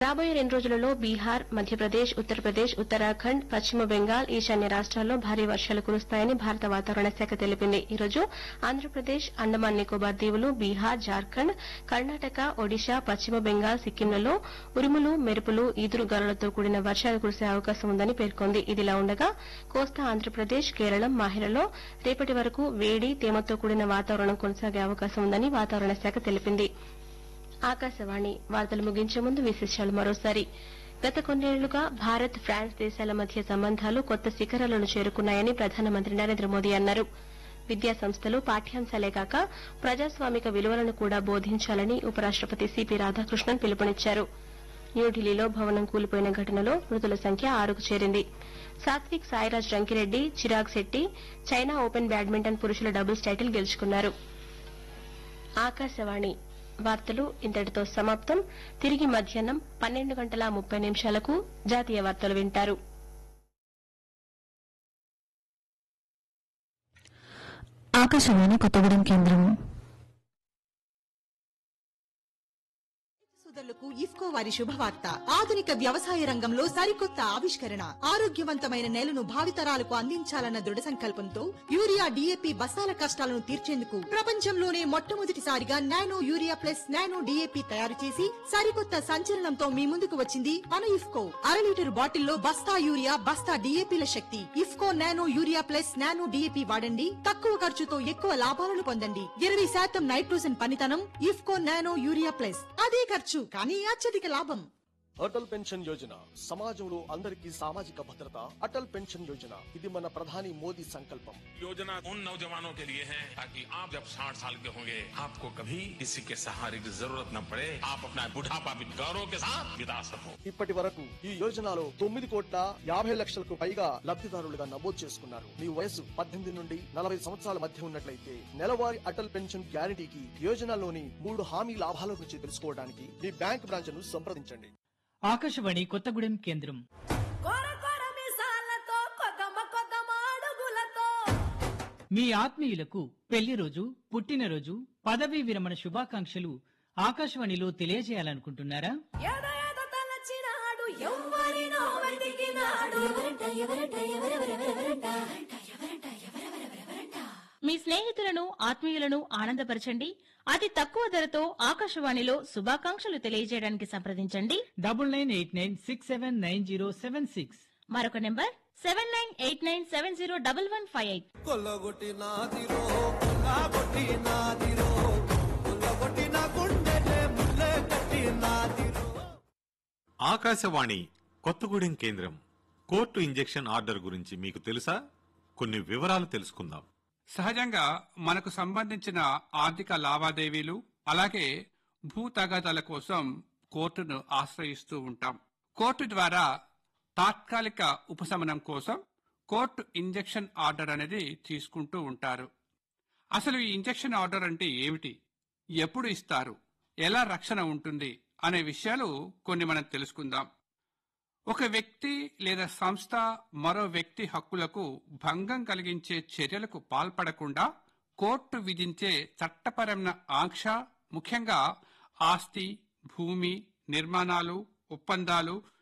రాబోయే రెండు రోజులలో బీహార్ మధ్యప్రదేశ్ ఉత్తరప్రదేశ్ ఉత్తరాఖండ్ పశ్చిమ బెంగాల్ ఈశాన్య రాష్ట్రాల్లో భారీ వర్షాలు కురుస్తాయని భారత వాతావరణ శాఖ తెలిపింది ఈ రోజు ఆంధ్రప్రదేశ్ అండమాన్ నికోబార్ దీవులు బీహార్ జార్ఖండ్ కర్ణాటక ఒడిశా పశ్చిమ బెంగాల్ సిక్కింలలో ఉరుములు మెరుపులు ఈదురుగాలులతో కూడిన వర్షాలు కురిసే అవకాశం ఉందని పేర్కొంది ఇదిలా ఉండగా కోస్తా ఆంధ్రప్రదేశ్ కేరళం మాహిరలో రేపటి వరకు వేడి తేమతో కూడిన వాతావరణం కొనసాగే అవకాశం ఉందని వాతావరణ శాఖ తెలిపింది ఆకాశవాణి వార్తలు ముగించే ముందు విశేషాలు మరోసారి గత కొన్నేళ్లుగా భారత్ ఫ్రాన్స్ దేశాల మధ్య సంబంధాలు కొత్త శిఖరాలను చేరుకున్నాయని ప్రధానమంత్రి నరేంద్ర మోదీ అన్నారు విద్యా సంస్థలు పాఠ్యాంశాలే కాక ప్రజాస్వామిక విలువలను కూడా బోధించాలని ఉపరాష్టపతి సిపి రాధాకృష్ణన్ పిలుపునిచ్చారు న్యూఢిల్లీలో భవనం కూలిపోయిన ఘటనలో మృతుల సంఖ్య ఆరుకు చేరింది Satwik Sairaj Rankireddy Chirag Shetty China open badminton పురుషుల డబుల్స్ టైటిల్ గెలుచుకున్నారు ఆకాశవాణి వార్తలు ఇంతటితో సమాప్తం తిరిగి మధ్యాహ్నం పన్నెండు గంటల ముప్పై నిమిషాలకు జాతీయ వార్తలు వింటారు ఆకాశవాణి కొత్తగూడెం కేంద్రం సోదరులకు ఇఫ్కో వారి శుభవార్త ఆధునిక వ్యవసాయ రంగంలో సరికొత్త ఆవిష్కరణ ఆరోగ్యవంతమైన నేలను భావితరాలకు అందించాలన్న దృఢ సంకల్పంతో యూరియా డిఏపి బస్తాల కష్టాలను తీర్చేందుకు ప్రపంచంలోనే మొట్టమొదటిసారిగా nano urea plus nano DAP తయారు చేసి సరికొత్త సంచలనంతో మీ ముందుకు వచ్చింది మన ఇఫ్కో అర లీటర్ బాటిల్లో బస్తా యూరియా బస్తా డిఏపిల శక్తి IFFCO nano urea plus nano DAP వాడండి తక్కువ ఖర్చుతో ఎక్కువ లాభాలను పొందండి ఇరవై శాతం నైట్రోజన్ పనితనం ఇఫ్కో నానో యూరియా ప్లస్ అదే ఖర్చు కానీ అత్యధిక లాభం అటల్ పెన్షన్ యోజన సమాజంలో అందరికీ సామాజిక భద్రత అటల్ పెన్షన్ యోజన ఇది మన ప్రధాని మోదీ సంకల్పం योजना उन नौजवानों के लिए है ताकि आप जब 60 साल के होंगे आपको कभी किसी के सहारे की जरूरत न पड़े आप अपना बुढ़ापा भी गौरव के साथ बिता सको ఇప్పటి వరకు ఈ యోజనలో తొమ్మిది కోట్ల యాభై లక్షలకు పైగా లబ్ధిదారులుగా నమోదు చేసుకున్నారు మీ వయసు పద్దెనిమిది నుండి నలభై సంవత్సరాల మధ్య ఉన్నట్లయితే నెలవారీ అటల్ పెన్షన్ గ్యారంటీకి యోజనలోని మూడు హామీ లాభాల గురించి తెలుసుకోవడానికి మీ బ్యాంక్ బ్రాంచ్ ను సంప్రదించండి ఆకాశవాణి కొత్తగూడెం కేంద్రం కొర కొర మిసాలతో కొదమ కొదమ అడుగులతో మీ ఆత్మీయులకు పెళ్లి రోజు పుట్టినరోజు పదవీ విరమణ శుభాకాంక్షలు ఆకాశవాణిలో తెలియజేయాలనుకుంటున్నారా ఎద ఎద తలచినాడు ఎవ్వరినో వెతికినాడు మీ స్నేహితులను ఆత్మీయులను ఆనందపరచండి అతి తక్కువ ధరతో ఆకాశవాణిలో శుభాకాంక్షలు తెలియజేయడానికి సంప్రదించండి double nine eight nine six seven nine zero seven six మరొక number seven nine eight nine seven zero double one five eight కొల్లగొట్టి నాదిరో కొల్లగొట్టి నాదిరో కొల్లగొట్టి నా గుండె ముల్లె కట్టి నాదిరో ఆకాశవాణి కొత్తగూడెం కేంద్రం కోర్టు ఇంజెక్షన్ ఆర్డర్ గురించి మీకు తెలుసా కొన్ని వివరాలు తెలుసుకుందాం సహజంగా మనకు సంబంధించిన ఆర్థిక లావాదేవీలు అలాగే భూ తగాదాల కోసం కోర్టును ఆశ్రయిస్తూ ఉంటాం కోర్టు ద్వారా తాత్కాలిక ఉపశమనం కోసం కోర్టు ఇంజెక్షన్ ఆర్డర్ అనేది తీసుకుంటూ ఉంటారు అసలు ఈ ఇంజెక్షన్ ఆర్డర్ అంటే ఏమిటి ఎప్పుడు ఇస్తారు ఎలా రక్షణ ఉంటుంది అనే విషయాలు కొన్ని మనం తెలుసుకుందాం ఒక వ్యక్తి లేదా సంస్థ మరో వ్యక్తి హక్కులకు భంగం కలిగించే చర్యలకు పాల్పడకుండా కోర్టు విధించే చట్టపరమైన ఆంక్ష ముఖ్యంగా ఆస్తి భూమి నిర్మాణాలు ఒప్పందాలు